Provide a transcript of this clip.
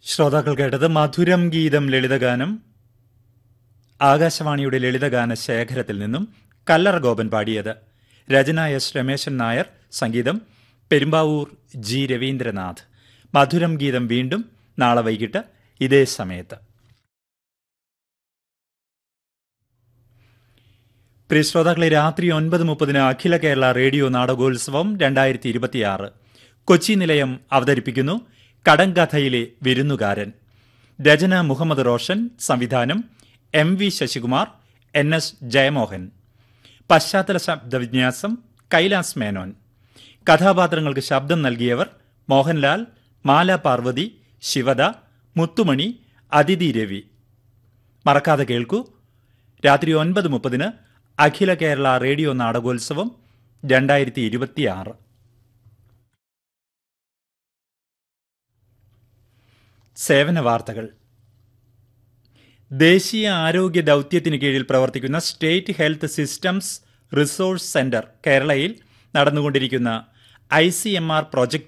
ശ്രോതാക്കൾ കേട്ടത് മധുരം ഗീതം ലളിതഗാനം ആകാശവാണിയുടെ ലളിതഗാന ശേഖരത്തിൽ നിന്നും കല്ലറ ഗോപൻ പാടിയത് രചന എസ് രമേശൻ നായർ സംഗീതം പെരുമ്പാവൂർ ജി രവീന്ദ്രനാഥ് മധുരം ഗീതം വീണ്ടും നാളെ വൈകിട്ട് ഇതേ സമയത്ത് പ്രിയ ശ്രോതാക്കളെ രാത്രി ഒൻപത് മുപ്പതിന് അഖില കേരള റേഡിയോ നാടകോത്സവം രണ്ടായിരത്തി ഇരുപത്തിയാറ് കൊച്ചി നിലയം അവതരിപ്പിക്കുന്നു കടങ്കഥയിലെ വിരുന്നുകാരൻ രചന മുഹമ്മദ് റോഷൻ സംവിധാനം M V Sasikumar N S Jayamohan പശ്ചാത്തല ശബ്ദവിന്യാസം കൈലാസ് മേനോൻ കഥാപാത്രങ്ങൾക്ക് ശബ്ദം നൽകിയവർ മോഹൻലാൽ മാല പാർവതി ശിവദ മുത്തുമണി അതിഥി രവി മറക്കാതെ കേൾക്കൂ രാത്രി ഒൻപത് മുപ്പതിന് അഖില കേരള റേഡിയോ നാടകോത്സവം രണ്ടായിരത്തി ഇരുപത്തിയാറ് സേവന വാർത്തകൾ ദേശീയ ആരോഗ്യ ദൗത്യത്തിന് കീഴിൽ പ്രവർത്തിക്കുന്ന state health systems resource centre കേരളയിൽ നടന്നുകൊണ്ടിരിക്കുന്ന I C M R project